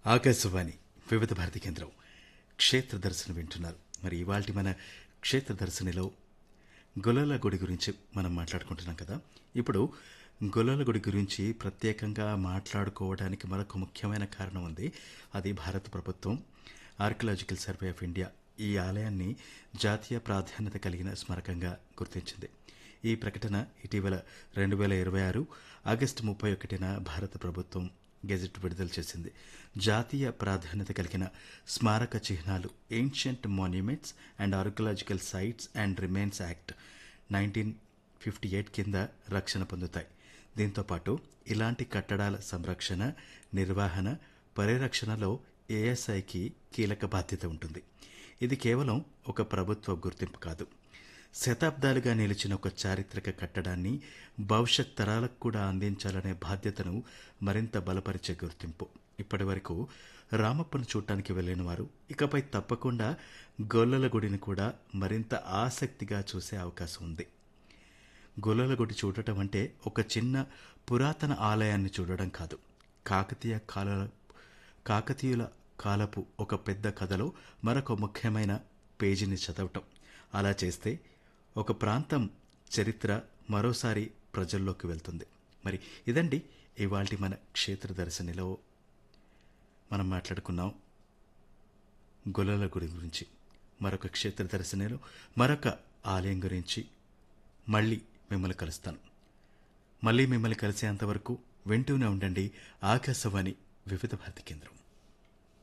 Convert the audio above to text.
ఆకాశవాణి వివిధ భారతి కేంద్రం క్షేత్ర దర్శనం వింటున్నారు మరి ఇవాళ మన క్షేత్ర దర్శనిలో గొల్లల గుడి గురించి మనం మాట్లాడుకుంటున్నాం కదా ఇప్పుడు గొల్లల గుడి గురించి ప్రత్యేకంగా మాట్లాడుకోవడానికి మరొక ముఖ్యమైన కారణం ఉంది అది భారత ప్రభుత్వం ఆర్కియలాజికల్ సర్వే ఆఫ్ ఇండియా ఈ ఆలయాన్ని జాతీయ ప్రాధాన్యత కలిగిన స్మారకంగా గుర్తించింది ఈ ప్రకటన ఇటీవల రెండు వేల ఇరవై ఆరు ఆగస్టు ముప్పై ఒకటిన భారత ప్రభుత్వం గెజెట్ విడుదల చేసింది జాతీయ ప్రాధాన్యత కలిగిన స్మారక చిహ్నాలు ancient monuments and archaeological sites and remains act nineteen fifty eight కింద రక్షణ పొందుతాయి దీంతోపాటు ఇలాంటి కట్టడాల సంరక్షణ నిర్వహణ పరిరక్షణలో ఏఎస్ఐకి కీలక బాధ్యత ఉంటుంది ఇది కేవలం ఒక ప్రభుత్వ గుర్తింపు కాదు శతాబ్దాలుగా నిలిచిన ఒక చారిత్రక కట్టడాన్ని భవిష్యత్ తరాలకు కూడా అందించాలనే బాధ్యతను మరింత బలపరిచే గుర్తింపు ఇప్పటి వరకు రామప్పను చూడటానికి వెళ్ళిన వారు ఇకపై తప్పకుండా గొల్లల గుడిని కూడా మరింత ఆసక్తిగా చూసే అవకాశం ఉంది గొల్లల గుడి చూడటం అంటే ఒక చిన్న పురాతన ఆలయాన్ని చూడడం కాదు కాకతీయ కాల కాకతీయుల కాలపు ఒక పెద్ద కథలో మరొక ముఖ్యమైన పేజీని చదవటం అలా చేస్తే ఒక ప్రాంతం చరిత్ర మరోసారి ప్రజల్లోకి వెళ్తుంది మరి ఇదండి ఇవాల్టి మన క్షేత్ర దర్శనిలో మనం మాట్లాడుకున్నాం గొల్లల గుడి గురించి మరొక క్షేత్ర దర్శనిలో మరొక ఆలయం గురించి మళ్ళీ మిమ్మల్ని కలుస్తాను మళ్ళీ మిమ్మల్ని కలిసేంతవరకు వింటూనే ఉండండి ఆకాశవాణి వివిధ భారతి కేంద్రం